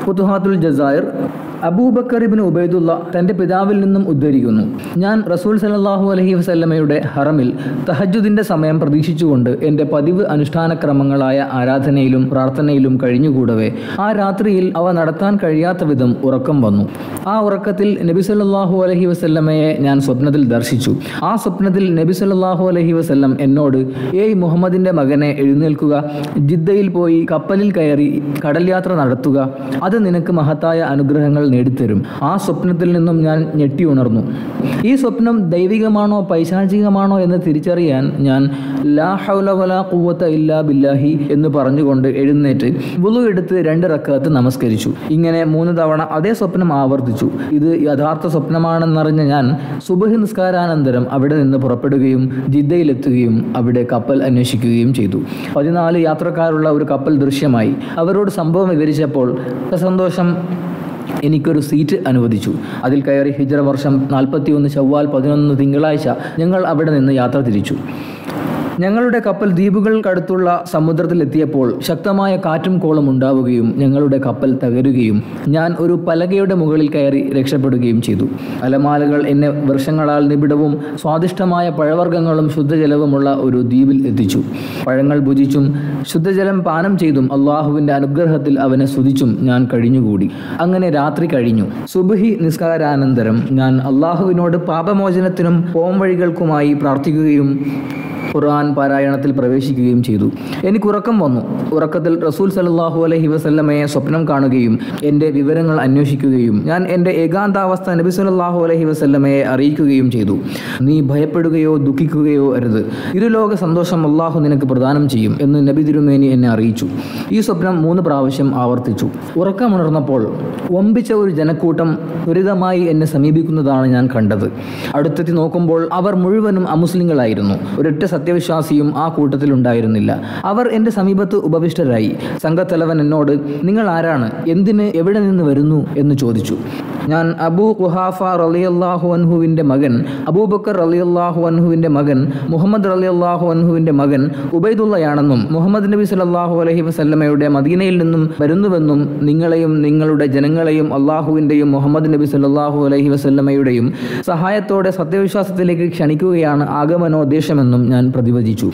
ഫുതുഹാത്തുൽ ജസായർ അബൂബക്കർ ഇബ്നു ഉബൈദുള്ള തന്റെ പിതാവിൽ നിന്നും ഉദ്ധരിക്കുന്നു ഞാൻ റസൂൽ സലല്ലാഹു അലഹി വസല്ലമയുടെ ഹറമിൽ തഹജുദിന്റെ സമയം പ്രതീക്ഷിച്ചുകൊണ്ട് എൻ്റെ പതിവ് അനുഷ്ഠാനക്രമങ്ങളായ ആരാധനയിലും പ്രാർത്ഥനയിലും കഴിഞ്ഞുകൂടവേ ആ രാത്രിയിൽ അവ നടത്താൻ കഴിയാത്ത വിധം ഉറക്കം വന്നു ആ ഉറക്കത്തിൽ നബി സല്ലല്ലാഹു അലഹി വസല്ലമയെ ഞാൻ സ്വപ്നത്തിൽ ദർശിച്ചു ആ സ്വപ്നത്തിൽ നബി സല്ലല്ലാഹു അലഹി വസല്ലം എന്നോട് ഏയ് മുഹമ്മദിന്റെ മകനെ എഴുന്നേൽക്കുക ജിദ്ദയിൽ പോയി കപ്പലിൽ കയറി കടൽ യാത്ര നടത്തുക അത് നിനക്ക് മഹത്തായ അനുഗ്രഹങ്ങൾ നേടിത്തരും ആ സ്വപ്നത്തിൽ നിന്നും ഞാൻ ഞെട്ടി ഉണർന്നു ഈ സ്വപ്നം ദൈവികമാണോ പൈശാചികമാണോ എന്ന് തിരിച്ചറിയാൻ ഞാൻ ലാ ഹൗല വലാ ഖുവത ഇല്ലാ ബില്ലാഹി എന്ന് പറഞ്ഞുകൊണ്ട് എഴുന്നേറ്റ് വുളു എടുത്ത് രണ്ട് റക്കാത്ത് നമസ്കരിച്ചു ഇങ്ങനെ മൂന്ന് തവണ അതേ സ്വപ്നം ആവർത്തിച്ചു ഇത് യഥാർത്ഥ സ്വപ്നമാണെന്നറിഞ്ഞ ഞാൻ സുബഹി നിസ്കാരാനന്തരം അവിടെ നിന്ന് പുറപ്പെടുകയും ജിദ്ദയിലെത്തുകയും അവിടെ കപ്പൽ അന്വേഷിക്കുകയും ചെയ്തു പതിനാല് യാത്രക്കാരുള്ള ഒരു കപ്പൽ ദൃശ്യമായി അവരോട് സംഭവം വിവരിച്ചപ്പോൾ സന്തോഷം എനിക്കൊരു സീറ്റ് അനുവദിച്ചു അതിൽ കയറി ഹിജറ വർഷം നാൽപ്പത്തി ഒന്ന് ചൊവ്വാൽ പതിനൊന്ന് തിങ്കളാഴ്ച ഞങ്ങൾ അവിടെ നിന്ന് യാത്ര തിരിച്ചു ഞങ്ങളുടെ കപ്പൽ ദ്വീപുകൾക്കടുത്തുള്ള സമുദ്രത്തിലെത്തിയപ്പോൾ ശക്തമായ കാറ്റും കോളും ഉണ്ടാവുകയും ഞങ്ങളുടെ കപ്പൽ തകരുകയും ഞാൻ ഒരു പലകയുടെ മുകളിൽ കയറി രക്ഷപ്പെടുകയും ചെയ്തു അലമാലകൾ എന്നെ വൃക്ഷങ്ങളാൽ നിബിഡവും സ്വാദിഷ്ടമായ പഴവർഗ്ഗങ്ങളും ശുദ്ധജലവുമുള്ള ഒരു ദ്വീപിൽ എത്തിച്ചു പഴങ്ങൾ ഭുജിച്ചും ശുദ്ധജലം പാനം ചെയ്തും അള്ളാഹുവിൻ്റെ അനുഗ്രഹത്തിൽ അവനെ സ്തുതിച്ചും ഞാൻ കഴിഞ്ഞുകൂടി അങ്ങനെ രാത്രി കഴിഞ്ഞു സുബഹി നിസ്കാരാനന്തരം ഞാൻ അള്ളാഹുവിനോട് പാപമോചനത്തിനും പോംവഴികൾക്കുമായി പ്രാർത്ഥിക്കുകയും ഖുർആൻ പാരായണത്തിൽ പ്രവേശിക്കുകയും ചെയ്തു എനിക്ക് ഉറക്കം വന്നു ഉറക്കത്തിൽ റസൂൽ സലല്ലാഹു അലഹി വസല്ലമയെ സ്വപ്നം കാണുകയും എൻ്റെ വിവരങ്ങൾ അന്വേഷിക്കുകയും ഞാൻ എൻ്റെ ഏകാന്താവസ്ഥ നബി സല്ലല്ലാഹു അലൈഹി വസല്ലമയെ അറിയിക്കുകയും ചെയ്തു നീ ഭയപ്പെടുകയോ ദുഃഖിക്കുകയോ അരുത് ഇരുലോക സന്തോഷം അള്ളാഹു നിനക്ക് പ്രദാനം ചെയ്യും എന്ന് നബി തിരുമേനി എന്നെ അറിയിച്ചു ഈ സ്വപ്നം മൂന്ന് പ്രാവശ്യം ആവർത്തിച്ചു ഉറക്കമുണർന്നപ്പോൾ വമ്പിച്ച ഒരു ജനക്കൂട്ടം ത്വരിതമായി എന്നെ സമീപിക്കുന്നതാണ് ഞാൻ കണ്ടത് അടുത്തെത്തി നോക്കുമ്പോൾ അവർ മുഴുവനും അമുസ്ലിങ്ങളായിരുന്നു ഒരൊറ്റ സത്യവിശ്വാസിയും ആ കൂട്ടത്തിൽ ഉണ്ടായിരുന്നില്ല അവർ എൻ്റെ സമീപത്ത് ഉപവിഷ്ടരായി സംഘത്തലവൻ എന്നോട് നിങ്ങൾ ആരാണ് എന്തിന് എവിടെ നിന്ന് വരുന്നു എന്ന് ചോദിച്ചു ഞാൻ അബൂ ഖുഹാഫ റളിയല്ലാഹു അൻഹുവിൻ്റെ മകൻ അബൂബക്കർ റളിയല്ലാഹു അൻഹുവിൻ്റെ മകൻ മുഹമ്മദ് റളിയല്ലാഹു അൻഹുവിൻ്റെ മകൻ ഉബൈദുള്ളയാണെന്നും മുഹമ്മദ് നബി സല്ലല്ലാഹു അലൈഹി വസല്ലമയുടെ മദീനയിൽ നിന്നും വരുന്നുവെന്നും നിങ്ങളെയും നിങ്ങളുടെ ജനങ്ങളെയും അള്ളാഹുവിൻ്റെയും മുഹമ്മദ് നബി സല്ലല്ലാഹു അലൈഹി വസല്ലമയുടെയും സഹായത്തോടെ സത്യവിശ്വാസത്തിലേക്ക് ക്ഷണിക്കുകയാണ് ആഗമനോദ്ദേശമെന്നും ഞാൻ പ്രതിവചിച്ചു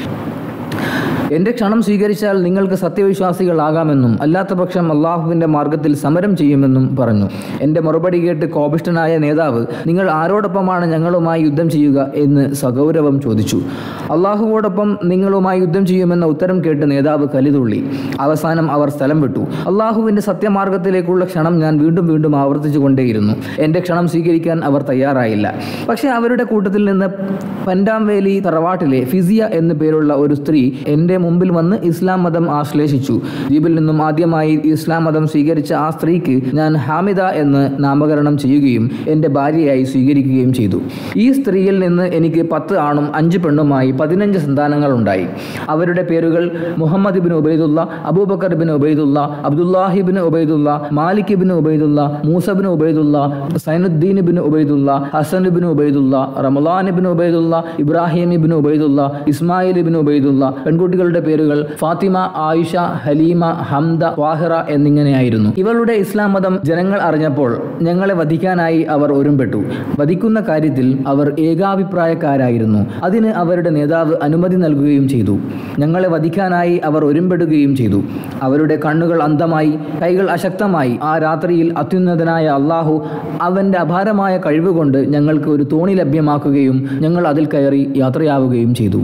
എൻ്റെ ക്ഷണം സ്വീകരിച്ചാൽ നിങ്ങൾക്ക് സത്യവിശ്വാസികളാകാമെന്നും അല്ലാത്ത പക്ഷം അള്ളാഹുവിൻ്റെ മാർഗത്തിൽ സമരം ചെയ്യുമെന്നും പറഞ്ഞു എൻ്റെ മറുപടി കേട്ട് കോപിഷ്ഠനായ നേതാവ് നിങ്ങൾ ആരോടൊപ്പമാണ് ഞങ്ങളുമായി യുദ്ധം ചെയ്യുക എന്ന് സഗൗരവം ചോദിച്ചു അള്ളാഹുവോടൊപ്പം നിങ്ങളുമായി യുദ്ധം ചെയ്യുമെന്ന ഉത്തരം കേട്ട് നേതാവ് കലിതുള്ളി അവസാനം അവർ സ്ഥലം വിട്ടു അള്ളാഹുവിൻ്റെ സത്യമാർഗത്തിലേക്കുള്ള ക്ഷണം ഞാൻ വീണ്ടും വീണ്ടും ആവർത്തിച്ചു കൊണ്ടേയിരുന്നു എൻ്റെ ക്ഷണം സ്വീകരിക്കാൻ അവർ തയ്യാറായില്ല പക്ഷേ അവരുടെ കൂട്ടത്തിൽ നിന്ന് പൻഡാംവേലി തറവാട്ടിലെ ഫിസിയ എന്നു പേരുള്ള ഒരു സ്ത്രീ എൻ്റെ മുമ്പിൽ വന്ന് ഇസ്ലാം മതം ആശ്ലേഷിച്ചു ദ്വീപിൽ നിന്നും ആദ്യമായി ഇസ്ലാം മതം സ്വീകരിച്ച ആ സ്ത്രീക്ക് ഞാൻ ഹാമിദ എന്ന് നാമകരണം ചെയ്യുകയും എൻ്റെ ഭാര്യയായി സ്വീകരിക്കുകയും ചെയ്തു ഈ സ്ത്രീയിൽ നിന്ന് എനിക്ക് പത്ത് ആണും അഞ്ച് പെണ്ണുമായി പതിനഞ്ച് സന്താനങ്ങൾ ഉണ്ടായി അവരുടെ പേരുകൾ മുഹമ്മദ് ബിൻ ഉബൈദുള്ള അബൂബക്കർ ബിൻ ഉബൈദുള്ള അബ്ദുല്ലാഹിബിൻ ഉബൈദുള്ള മാലിക് ബിൻ ഉബൈദുള്ള മൂസബിൻ ഉബൈദുള്ള സൈനുദ്ദീൻ ബിൻ ഉബൈദുള്ള ഹസൻ ബിൻ ഉബൈദുള്ള റമലാൻ ബിൻ ഉബൈദുള്ള ഇബ്രാഹിം ബിൻ ഉബൈദുള്ള ഇസ്മായിൽ ബിൻ ഉബൈദുള്ള പെൺകുട്ടികളുടെ പേരുകൾ ഫാത്തിമ ആയിഷ ഹലീമ ഹംദ വാഹിറ എന്നിങ്ങനെയായിരുന്നു ഇവളുടെ ഇസ്ലാം മതം ജനങ്ങൾ അറിഞ്ഞപ്പോൾ ഞങ്ങളെ വധിക്കാനായി അവർ ഒരുമ്പെട്ടു വധിക്കുന്ന കാര്യത്തിൽ അവർ ഏകാഭിപ്രായക്കാരായിരുന്നു അതിന് അവരുടെ നേതാവ് അനുമതി നൽകുകയും ചെയ്തു ഞങ്ങളെ വധിക്കാനായി അവർ ഒരുമ്പെടുകയും ചെയ്തു അവരുടെ കണ്ണുകൾ അന്ധമായി കൈകൾ അശക്തമായി ആ രാത്രിയിൽ അത്യുന്നതനായ അള്ളാഹു അവൻ്റെ അപാരമായ കഴിവുകൊണ്ട് ഞങ്ങൾക്ക് ഒരു തോണി ലഭ്യമാക്കുകയും ഞങ്ങൾ അതിൽ കയറി യാത്രയാവുകയും ചെയ്തു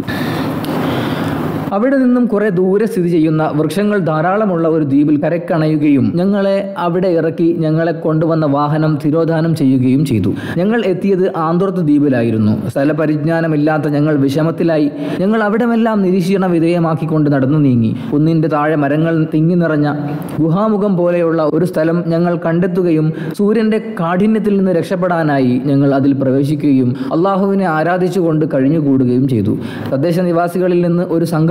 അവിടെ നിന്നും കുറെ ദൂരെ സ്ഥിതി ചെയ്യുന്ന വൃക്ഷങ്ങൾ ധാരാളമുള്ള ഒരു ദ്വീപിൽ കരക്കണയുകയും ഞങ്ങളെ അവിടെ ഇറക്കി ഞങ്ങളെ കൊണ്ടുവന്ന വാഹനം തിരോധാനം ചെയ്യുകയും ചെയ്തു ഞങ്ങൾ എത്തിയത് ആന്തോർത്ത് ദ്വീപിലായിരുന്നു സ്ഥലപരിജ്ഞാനമില്ലാത്ത ഞങ്ങൾ വിഷമത്തിലായി ഞങ്ങൾ അവിടമെല്ലാം നിരീക്ഷണ വിധേയമാക്കിക്കൊണ്ട് നടന്നു നീങ്ങി കുന്നിന്റെ താഴെ മരങ്ങൾ തിങ്ങി നിറഞ്ഞ ഗുഹാമുഖം പോലെയുള്ള ഒരു സ്ഥലം ഞങ്ങൾ കണ്ടെത്തുകയും സൂര്യന്റെ കാഠിന്യത്തിൽ നിന്ന് രക്ഷപ്പെടാനായി ഞങ്ങൾ അതിൽ പ്രവേശിക്കുകയും അള്ളാഹുവിനെ ആരാധിച്ചുകൊണ്ട് കഴിഞ്ഞുകൂടുകയും ചെയ്തു തദ്ദേശ നിവാസികളിൽ നിന്ന് ഒരു സംഘം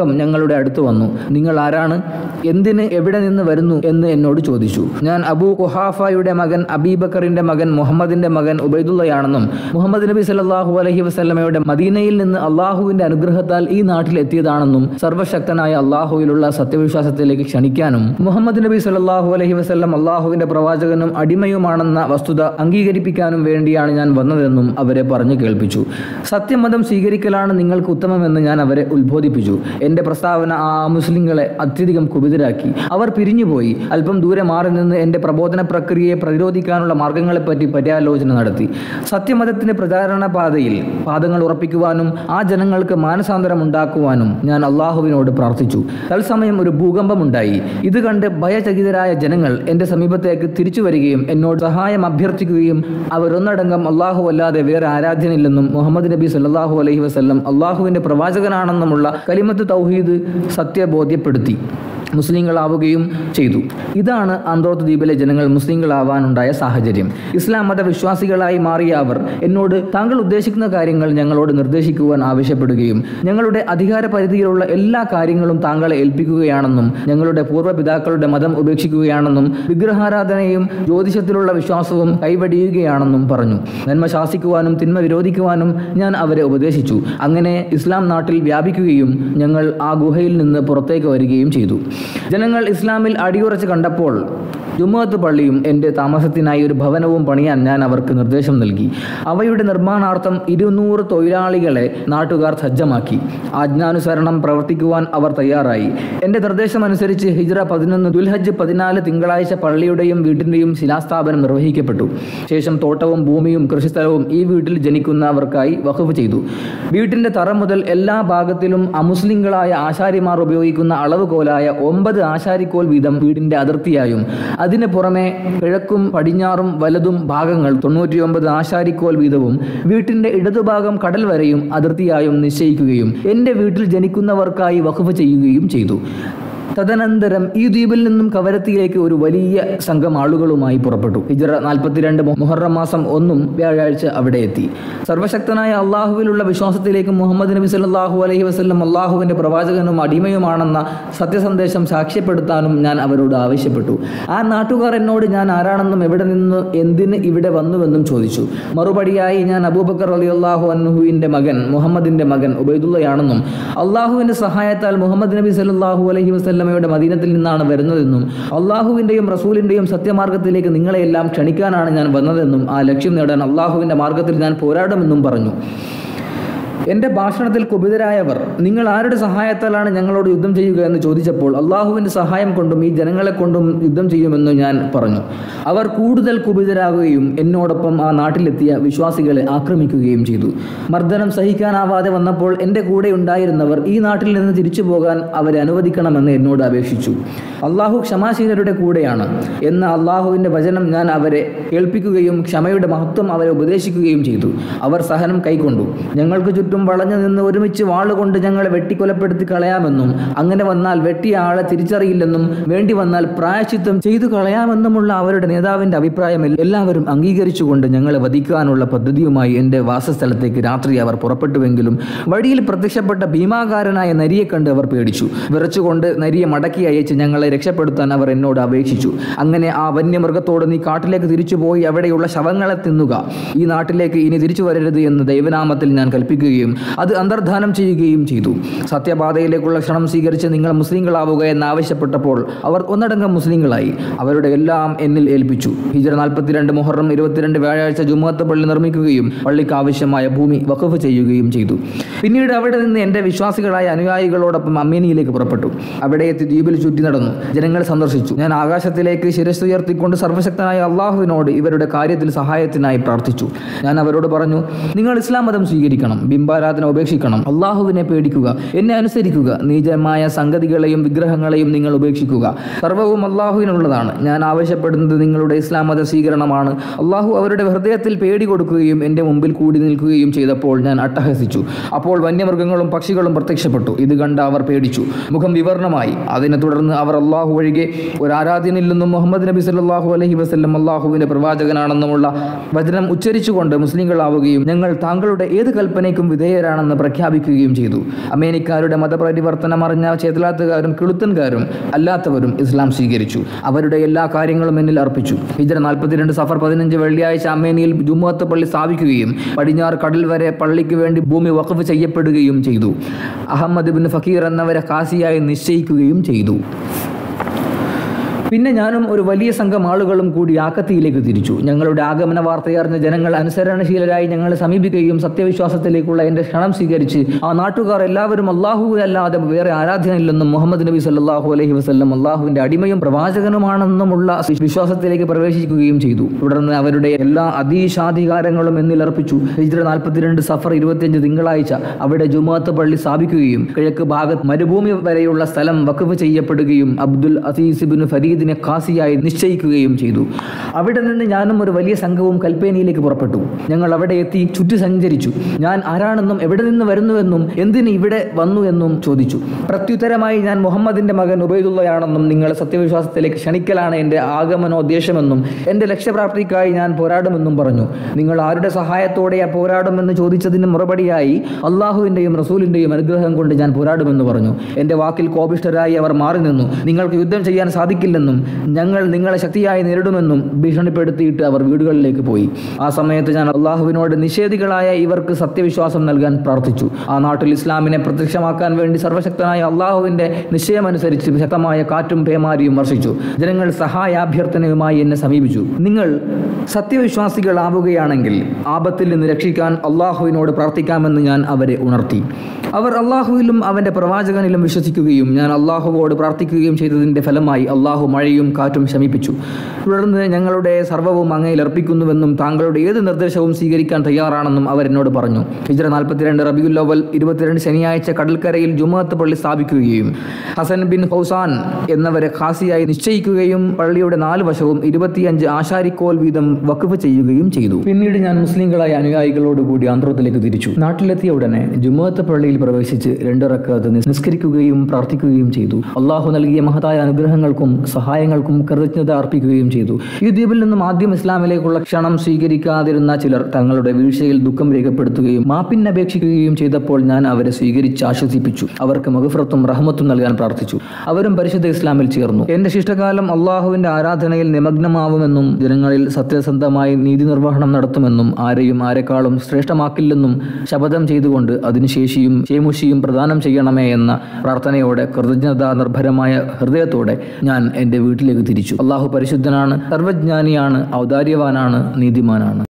സംഘം ഞങ്ങളുടെ അടുത്ത് വന്നു നിങ്ങൾ ആരാണ് എന്തിന് എവിടെ നിന്ന് വരുന്നു എന്ന് എന്നോട് ചോദിച്ചു ഞാൻ അബൂ ഖുഹാഫയുടെ മകൻ അബീബക്കറിന്റെ മകൻ മുഹമ്മദിന്റെ മകൻ ഉബൈദുള്ളയാണെന്നും മുഹമ്മദ് നബി സല്ലല്ലാഹു അലൈഹി വസല്ലമയുടെ മദീനയിൽ നിന്ന് അള്ളാഹുവിന്റെ അനുഗ്രഹത്താൽ ഈ നാട്ടിൽ എത്തിയതാണെന്നും സർവശക്തനായ അള്ളാഹുവിലുള്ള സത്യവിശ്വാസത്തിലേക്ക് ക്ഷണിക്കാനും മുഹമ്മദ് നബി സല്ലല്ലാഹു അലൈഹി വസല്ലം അള്ളാഹുവിന്റെ പ്രവാചകനും അടിമയുമാണെന്ന വസ്തുത അംഗീകരിപ്പിക്കാനും വേണ്ടിയാണ് ഞാൻ വന്നതെന്നും അവരെ പറഞ്ഞു കേൾപ്പിച്ചു സത്യമതം സ്വീകരിക്കലാണ് നിങ്ങൾക്ക് ഉത്തമമെന്ന് ഞാൻ അവരെ ഉത്ബോധിപ്പിച്ചു എന്റെ പ്രസ്താവന ആ മുസ്ലിങ്ങളെ അത്യധികം കുപിതരാക്കി അവർ പിരിഞ്ഞുപോയി അല്പം ദൂരെ മാറി നിന്ന് എന്റെ പ്രബോധന പ്രക്രിയയെ പ്രതിരോധിക്കാനുള്ള മാർഗങ്ങളെപ്പറ്റി പര്യാലോചന നടത്തി സത്യമതത്തിന്റെ പ്രചാരണ പാതയിൽ പാദങ്ങൾ ഉറപ്പിക്കുവാനും ആ ജനങ്ങൾക്ക് മാനസാന്തരം ഉണ്ടാക്കുവാനും ഞാൻ അള്ളാഹുവിനോട് പ്രാർത്ഥിച്ചു തത്സമയം ഒരു ഭൂകമ്പമുണ്ടായി ഇത് കണ്ട് ഭയചകിതരായ ജനങ്ങൾ എന്റെ സമീപത്തേക്ക് തിരിച്ചു വരികയും എന്നോട് സഹായം അഭ്യർത്ഥിക്കുകയും അവരൊന്നടങ്കം അള്ളാഹു അല്ലാതെ വേറെ ആരാധ്യനില്ലെന്നും മുഹമ്മദ് നബി സല്ലല്ലാഹു അലൈഹി വസല്ലം അള്ളാഹുവിന്റെ പ്രവാചകനാണെന്നുമുള്ള കലിമത്ത് തൗഹീദ് സത്യബോധ്യപ്പെടുത്തി മുസ്ലിങ്ങളാവുകയും ചെയ്തു ഇതാണ് ആന്ത്രോത്ത് ദ്വീപിലെ ജനങ്ങൾ മുസ്ലിങ്ങളാവാനുണ്ടായ സാഹചര്യം ഇസ്ലാം മത വിശ്വാസികളായി മാറിയ അവർ എന്നോട് താങ്കൾ ഉദ്ദേശിക്കുന്ന കാര്യങ്ങൾ ഞങ്ങളോട് നിർദ്ദേശിക്കുവാൻ ആവശ്യപ്പെടുകയും ഞങ്ങളുടെ അധികാര പരിധിയിലുള്ള എല്ലാ കാര്യങ്ങളും താങ്കളെ ഏൽപ്പിക്കുകയാണെന്നും ഞങ്ങളുടെ പൂർവ്വപിതാക്കളുടെ മതം ഉപേക്ഷിക്കുകയാണെന്നും വിഗ്രഹാരാധനയും ജ്യോതിഷത്തിലുള്ള വിശ്വാസവും കൈവടിയുകയാണെന്നും പറഞ്ഞു നന്മ ശാസിക്കുവാനും തിന്മ വിരോധിക്കുവാനും ഞാൻ അവരെ ഉപദേശിച്ചു അങ്ങനെ ഇസ്ലാം നാട്ടിൽ വ്യാപിക്കുകയും ഞങ്ങൾ ആ ഗുഹയിൽ നിന്ന് പുറത്തേക്ക് വരികയും ചെയ്തു ജനങ്ങൾ ഇസ്ലാമിൽ അടിയുറച്ച് കണ്ടപ്പോൾ ജുമുഅത്ത് പള്ളിയും എൻ്റെ താമസത്തിനായി ഒരു ഭവനവും പണിയാൻ ഞാൻ അവർക്ക് നിർദ്ദേശം നൽകി അവയുടെ നിർമ്മാണാർത്ഥം ഇരുന്നൂറ് തൊഴിലാളികളെ നാട്ടുകാർ സജ്ജമാക്കി ആജ്ഞാനുസരണം പ്രവർത്തിക്കുവാൻ അവർ തയ്യാറായി എൻ്റെ നിർദ്ദേശമനുസരിച്ച് ഹിജ്റ പതിനൊന്ന് ദുൽഹജ്ജ് പതിനാല് തിങ്കളാഴ്ച പള്ളിയുടെയും വീട്ടിൻ്റെയും ശിലാസ്ഥാപനം നിർവഹിക്കപ്പെട്ടു ശേഷം തോട്ടവും ഭൂമിയും കൃഷിസ്ഥലവും ഈ വീട്ടിൽ ജനിക്കുന്നവർക്കായി വഖഫ് ചെയ്തു വീട്ടിൻ്റെ തറ മുതൽ എല്ലാ ഭാഗത്തിലും അമുസ്ലിങ്ങളായ ആശാരിമാർ ഉപയോഗിക്കുന്ന അളവുകോലായ ഒമ്പത് ആശാരിക്കോൽ വീതം വീടിൻ്റെ അതിർത്തിയായും അതിന് പുറമെ കിഴക്കും പടിഞ്ഞാറും വലതും ഭാഗങ്ങൾ തൊണ്ണൂറ്റിയൊമ്പത് ആശാരിക്കോൽ വീതവും വീട്ടിന്റെ ഇടതുഭാഗം കടൽ വരെയും അതിർത്തിയായും നിശ്ചയിക്കുകയും എൻ്റെ വീട്ടിൽ ജനിക്കുന്നവർക്കായി വഖഫ് ചെയ്യുകയും ചെയ്തു തദനന്തരം ഈ ദ്വീപിൽ നിന്നും കവരത്തിയിലേക്ക് ഒരു വലിയ സംഘം ആളുകളുമായി പുറപ്പെട്ടു ഹിജറ നാൽപ്പത്തിരണ്ട് മുഹറം മാസം ഒന്നും വ്യാഴാഴ്ച അവിടെ എത്തി സർവശക്തനായ അള്ളാഹുവിലുള്ള വിശ്വാസത്തിലേക്ക് മുഹമ്മദ് നബി സല്ലല്ലാഹു അലൈഹി വസല്ലം അള്ളാഹുവിന്റെ പ്രവാചകനും അടിമയുമാണെന്ന സത്യസന്ദേശം സാക്ഷ്യപ്പെടുത്താനും ഞാൻ അവരോട് ആവശ്യപ്പെട്ടു ആ നാട്ടുകാർ എന്നോട് ഞാൻ ആരാണെന്നും എവിടെ നിന്ന് എന്തിന് ഇവിടെ വന്നുവെന്നും ചോദിച്ചു മറുപടിയായി ഞാൻ അബൂബക്കർ അലി അള്ളാഹു അന്നുഹുവിന്റെ മകൻ മുഹമ്മദിന്റെ മകൻ ഉബൈദുള്ളയാണെന്നും അള്ളാഹുവിന്റെ സഹായത്താൽ മുഹമ്മദ് നബി സല്ലല്ലാഹു അലൈഹി വസല്ലമയുടെ മദീനത്തിൽ നിന്നാണ് വരുന്നതെന്നും അള്ളാഹുവിന്റെയും റസൂലിന്റെയും സത്യമാർഗത്തിലേക്ക് നിങ്ങളെയെല്ലാം ക്ഷണിക്കാനാണ് ഞാൻ വന്നതെന്നും ആ ലക്ഷ്യം നേടാൻ അള്ളാഹുവിന്റെ മാർഗത്തിൽ ഞാൻ പോരാടുമെന്നും പറഞ്ഞു എൻ്റെ ഭാഷണത്തിൽ കുപിതരായവർ നിങ്ങൾ ആരുടെ സഹായത്താലാണ് ഞങ്ങളോട് യുദ്ധം ചെയ്യുക എന്ന് ചോദിച്ചപ്പോൾ അള്ളാഹുവിൻ്റെ സഹായം കൊണ്ടും ഈ ജനങ്ങളെ കൊണ്ടും യുദ്ധം ചെയ്യുമെന്ന് ഞാൻ പറഞ്ഞു അവർ കൂടുതൽ കുപിതരാകുകയും എന്നോടൊപ്പം ആ നാട്ടിലെത്തിയ വിശ്വാസികളെ ആക്രമിക്കുകയും ചെയ്തു മർദ്ദനം സഹിക്കാനാവാതെ വന്നപ്പോൾ എൻ്റെ കൂടെ ഉണ്ടായിരുന്നവർ ഈ നാട്ടിൽ നിന്ന് തിരിച്ചു പോകാൻ അവരെ അനുവദിക്കണമെന്ന് എന്നോട് അപേക്ഷിച്ചു അള്ളാഹു ക്ഷമാശീലരുടെ കൂടെയാണ് എന്ന അള്ളാഹുവിൻ്റെ വചനം ഞാൻ അവരെ കേൾപ്പിക്കുകയും ക്ഷമയുടെ മഹത്വം അവരെ ഉപദേശിക്കുകയും ചെയ്തു അവർ സഹനം കൈക്കൊണ്ടു ഞങ്ങൾക്ക് ചുറ്റും വളഞ്ഞു നിന്ന് ഒരുമിച്ച് വാളുകൊണ്ട് ഞങ്ങളെ വെട്ടിക്കൊലപ്പെടുത്തി കളയാമെന്നും അങ്ങനെ വന്നാൽ വെട്ടിയ ആളെ തിരിച്ചറിയില്ലെന്നും വേണ്ടി വന്നാൽ പ്രായശ്ചിത്തം ചെയ്തു കളയാമെന്നുമുള്ള അവരുടെ നേതാവിന്റെ അഭിപ്രായം എല്ലാവരും അംഗീകരിച്ചുകൊണ്ട് ഞങ്ങളെ വധിക്കാനുള്ള പദ്ധതിയുമായി എൻ്റെ വാസസ്ഥലത്തേക്ക് രാത്രി അവർ പുറപ്പെട്ടുവെങ്കിലും വഴിയിൽ പ്രത്യക്ഷപ്പെട്ട ഭീമാകാരനായ നരിയെ കണ്ട് അവർ പേടിച്ചു വിറച്ചുകൊണ്ട് നരിയെ മടക്കി അയച്ച് ഞങ്ങളെ രക്ഷപ്പെടുത്താൻ അവർ എന്നോട് അപേക്ഷിച്ചു അങ്ങനെ ആ വന്യമൃഗത്തോട് നീ കാട്ടിലേക്ക് തിരിച്ചുപോയി അവിടെയുള്ള ശവങ്ങളെ തിന്നുക ഈ നാട്ടിലേക്ക് ഇനി തിരിച്ചു വരരുത് എന്ന് ദൈവനാമത്തിൽ ഞാൻ കൽപ്പിക്കുകയും അത് അന്തർധാനം ചെയ്യുകയും ചെയ്തു സത്യപാതയിലേക്കുള്ള ക്ഷണം സ്വീകരിച്ച് നിങ്ങൾ മുസ്ലിങ്ങളാവുക എന്നാവശ്യപ്പെട്ടപ്പോൾ അവർ ഒന്നടങ്കം മുസ്ലിങ്ങളായി അവരുടെ എല്ലാം എന്നിൽ ഏൽപ്പിച്ചു ഹിജറ നാൽപ്പത്തിരണ്ട് മുഹറം ഇരുപത്തിരണ്ട് വ്യാഴാഴ്ച ജുമുഅത്ത് പള്ളി നിർമ്മിക്കുകയും പള്ളിക്ക് ആവശ്യമായ ഭൂമി വഖഫ് ചെയ്യുകയും ചെയ്തു പിന്നീട് അവിടെ നിന്ന് എൻ്റെ വിശ്വാസികളായ അനുയായികളോടൊപ്പം അമ്മേനിയിലേക്ക് പുറപ്പെട്ടു അവിടെ എത്തി ദ്വീപിൽ ചുറ്റി നടന്നു ജനങ്ങളെ സന്ദർശിച്ചു ഞാൻ ആകാശത്തിലേക്ക് ശിരസ് ഉയർത്തിക്കൊണ്ട് സർവശക്തനായ അള്ളാഹുവിനോട് ഇവരുടെ കാര്യത്തിൽ സഹായത്തിനായി പ്രാർത്ഥിച്ചു ഞാൻ അവരോട് പറഞ്ഞു നിങ്ങൾ ഇസ്ലാം മതം സ്വീകരിക്കണം ബിംബാരാധന ഉപേക്ഷിക്കണം അള്ളാഹുവിനെ പേടിക്കുക എന്നെ അനുസരിക്കുക നീചമായ സംഗതികളെയും വിഗ്രഹങ്ങളെയും നിങ്ങൾ ഉപേക്ഷിക്കുക സർവവും അള്ളാഹുവിനുള്ളതാണ് ഞാൻ ആവശ്യപ്പെടുന്നത് നിങ്ങളുടെ ഇസ്ലാം മത സ്വീകരണമാണ് അള്ളാഹു അവരുടെ ഹൃദയത്തിൽ പേടി കൊടുക്കുകയും എൻ്റെ മുമ്പിൽ കൂടി നിൽക്കുകയും ചെയ്തപ്പോൾ ഞാൻ അട്ടഹസിച്ചു അപ്പോൾ വന്യമൃഗങ്ങളും പക്ഷികളും പ്രത്യക്ഷപ്പെട്ടു ഇത് കണ്ട് അവർ പേടിച്ചു മുഖം വിവരണമായി അതിനെ തുടർന്ന് അവർ അള്ളാഹു ഒഴികെ ഒരു ആരാധ്യനില്ലെന്നും മുഹമ്മദ് നബി സല്ലല്ലാഹു അലൈഹി വസല്ലം അള്ളാഹുവിൻ്റെ പ്രവാചകനാണെന്നുമുള്ള വചനം ഉച്ചരിച്ചുകൊണ്ട് മുസ്ലിങ്ങളാവുകയും ഞങ്ങൾ താങ്കളുടെ ഏത് കൽപ്പനയ്ക്കും വിധേയരാണെന്ന് പ്രഖ്യാപിക്കുകയും ചെയ്തു അമേരിക്കാരുടെ മതപരിവർത്തനം അറിഞ്ഞ ചേതലാത്തുകാരും കിളുത്തൻകാരും അല്ലാത്തവരും ഇസ്ലാം സ്വീകരിച്ചു അവരുടെ എല്ലാ കാര്യങ്ങളും എന്നിൽ അർപ്പിച്ചു ഹിജറ നാൽപ്പത്തിരണ്ട് സഫർ പതിനഞ്ച് വെള്ളിയാഴ്ച അമേനിയിൽ ജുമുഅത്ത് പള്ളി സ്ഥാപിക്കുകയും പടിഞ്ഞാറ് കടൽ വരെ പള്ളിക്ക് വേണ്ടി ഭൂമി വഖഫ് ചെയ്യപ്പെടുകയും ചെയ്തു അഹമ്മദ് ബിൻ ഫക്കീർ എന്നവരെ കാസിയായി നിശ്ചയിക്കുകയും ചെയ്തു പിന്നെ ഞാനും ഒരു വലിയ സംഘം ആളുകളും കൂടി ആക്കത്തിയിലേക്ക് തിരിച്ചു ഞങ്ങളുടെ ആഗമന വാർത്തയറിഞ്ഞ ജനങ്ങൾ അനുസരണശീലരായി ഞങ്ങളെ സമീപിക്കുകയും സത്യവിശ്വാസത്തിലേക്കുള്ള എൻ്റെ ക്ഷണം സ്വീകരിച്ച് ആ നാട്ടുകാർ എല്ലാവരും അള്ളാഹു അല്ലാതെ വേറെ ആരാധനയില്ലെന്നും മുഹമ്മദ് നബി സല്ലാഹു അലൈഹി വസ്ല്ലം അള്ളാഹുവിൻ്റെ അടിമയും പ്രവാചകനുമാണെന്നുമുള്ള വിശ്വാസത്തിലേക്ക് പ്രവേശിക്കുകയും ചെയ്തു തുടർന്ന് അവരുടെ എല്ലാ അതീശാധികാരങ്ങളും എന്നിലർപ്പിച്ചു ഹിജ്ര നാൽപ്പത്തിരണ്ട് സഫർ ഇരുപത്തിയഞ്ച് തിങ്കളാഴ്ച അവിടെ ജുമാത്ത് പള്ളി സ്ഥാപിക്കുകയും കിഴക്ക് ഭാഗത്ത് മരുഭൂമി വരെയുള്ള സ്ഥലം വഖഫ് ചെയ്യപ്പെടുകയും അബ്ദുൽ അസീസ് ബിൻ ഫരീദിനെ ഖാസിയായി നിശ്ചയിക്കുകയും ചെയ്തു അവിടെ നിന്ന് ഞാനും ഒരു വലിയ സംഘവും കൽപ്പേനിയിലേക്ക് പുറപ്പെട്ടു ഞങ്ങൾ അവിടെ എത്തി ചുറ്റി സഞ്ചരിച്ചു ഞാൻ ആരാണെന്നും എവിടെ നിന്ന് വരുന്നുവെന്നും എന്തിന് ഇവിടെ വന്നു എന്നും ചോദിച്ചു പ്രത്യുത്തരമായി ഞാൻ മുഹമ്മദിന്റെ മകൻ ഉബൈദുള്ളയാണെന്നും നിങ്ങളെ സത്യവിശ്വാസത്തിലേക്ക് ക്ഷണിക്കലാണ് എൻ്റെ ആഗമനോദ്ദേശമെന്നും എൻ്റെ ലക്ഷ്യപ്രാപ്തിക്കായി ഞാൻ പോരാടുമെന്നും പറഞ്ഞു നിങ്ങൾ ആരുടെ സഹായത്തോടെ പോരാടുമെന്ന് ചോദിച്ചതിന് മറുപടിയായി അള്ളാഹുവിൻ്റെയും റസൂലിൻ്റെയും അനുഗ്രഹം കൊണ്ട് ഞാൻ പോരാടുമെന്ന് പറഞ്ഞു എൻ്റെ വാക്കിൽ കോപിഷ്ഠരായി അവർ മാറി നിന്നു നിങ്ങൾക്ക് യുദ്ധം ചെയ്യാൻ സാധിക്കില്ലെന്നും ഞങ്ങൾ നിങ്ങളെ ശക്തിയായി നേരിടുമെന്നും ഭീഷണിപ്പെടുത്തിയിട്ട് അവർ വീടുകളിലേക്ക് പോയി ആ സമയത്ത് ഞാൻ അള്ളാഹുവിനോട് നിഷേധികളായ ഇവർക്ക് സത്യവിശ്വാസം നൽകാൻ പ്രാർത്ഥിച്ചു ആ നാട്ടിൽ ഇസ്ലാമിനെ പ്രത്യക്ഷമാക്കാൻ വേണ്ടി സർവശക്തനായ അള്ളാഹുവിൻ്റെ നിശ്ചയമനുസരിച്ച് ശക്തമായ കാറ്റും പേമാരിയും വർഷിച്ചു ജനങ്ങൾ സഹായാഭ്യർത്ഥനയുമായി എന്നെ സമീപിച്ചു നിങ്ങൾ സത്യവിശ്വാസികളാവുകയാണെങ്കിൽ ആപത്തിൽ നിന്ന് രക്ഷിക്കാൻ അള്ളാഹുവിനോട് പ്രാർത്ഥിക്കാമെന്ന് ഞാൻ അവരെ ഉണർത്തി അവർ അള്ളാഹുവിലും അവൻ്റെ പ്രവാചകനിലും വിശ്വസിക്കുകയും ഞാൻ അള്ളാഹുവോട് പ്രാർത്ഥിക്കുകയും ചെയ്തതിൻ്റെ ഫലമായി അള്ളാഹു മഴയും കാറ്റും ശമിപ്പിച്ചു തുടർന്ന് ഞങ്ങളുടെ സർവ്വവും അങ്ങയിൽ അർപ്പിക്കുന്നുവെന്നും താങ്കളുടെ ഏത് നിർദ്ദേശവും സ്വീകരിക്കാൻ തയ്യാറാണെന്നും അവരെന്നോട് പറഞ്ഞു ഹിജ്ര നാൽപ്പത്തിരണ്ട് റബിയുൽ അവൽ ഇരുപത്തിരണ്ട് ശനിയാഴ്ച കടൽക്കരയിൽ ജുമാത്ത് പള്ളി സ്ഥാപിക്കുകയും ഹസൻ ബിൻ ഹൗസാൻ എന്നവരെ ഖാസിയായി നിശ്ചയിക്കുകയും പള്ളിയുടെ നാല് വശവും ഇരുപത്തിയഞ്ച് ആശാരിക്കോൽ വീതം വഖഫ് ചെയ്യുകയും ചെയ്തു പിന്നീട് ഞാൻ മുസ്ലിങ്ങളായ അനുയായികളോട് കൂടി ആന്ധ്രത്തിലേക്ക് തിരിച്ചു നാട്ടിലെത്തിയ ഉടനെ ജുമാത്ത് പള്ളിയിൽ പ്രവേശിച്ച് രണ്ടിറക്കത്ത് നിസ്കരിക്കുകയും പ്രാർത്ഥിക്കുകയും ചെയ്തു അള്ളാഹു നൽകിയ മഹത്തായ അനുഗ്രഹങ്ങൾക്കും സഹായങ്ങൾക്കും കൃതജ്ഞത അർപ്പിക്കുകയും ചെയ്തു ഈ ദ്വീപിൽ നിന്നും ആദ്യം ഇസ്ലാമിലേക്കുള്ള ക്ഷണം സ്വീകരിക്കാതിരുന്ന ചിലർ തങ്ങളുടെ വീഴ്ചയിൽ ദുഃഖം രേഖപ്പെടുത്തുകയും മാപ്പിനപേക്ഷിക്കുകയും ചെയ്തപ്പോൾ ഞാൻ അവരെ സ്വീകരിച്ച് ആശ്വസിപ്പിച്ചു അവർക്ക് മഹഫറത്തും റഹ്മത്തും നൽകാൻ പ്രാർത്ഥിച്ചു അവരും പരിശുദ്ധ ഇസ്ലാമിൽ ചേർന്നു എന്റെ ശിഷ്ടകാലം അള്ളാഹുവിന്റെ ആരാധനയിൽ നിമഗ്നമാവുമെന്നും ജനങ്ങളിൽ സത്യസന്ധമായി നീതി നിർവഹണം നടത്തുമെന്നും ആരെയും ആരെക്കാളും ശ്രേഷ്ഠമാക്കില്ലെന്നും ശപഥം ചെയ്തുകൊണ്ട് അതിനുശേഷിയും ശേമുഷിയും പ്രദാനം ചെയ്യണമേ എന്ന പ്രാർത്ഥനയോടെ കൃതജ്ഞതാ നിർഭരമായ ഹൃദയത്തോടെ ഞാൻ എൻ്റെ വീട്ടിലേക്ക് തിരിച്ചു അള്ളാഹു പരിശുദ്ധനാണ് സർവജ്ഞാനിയാണ് ഔദാര്യവാനാണ് നീതിമാനാണ്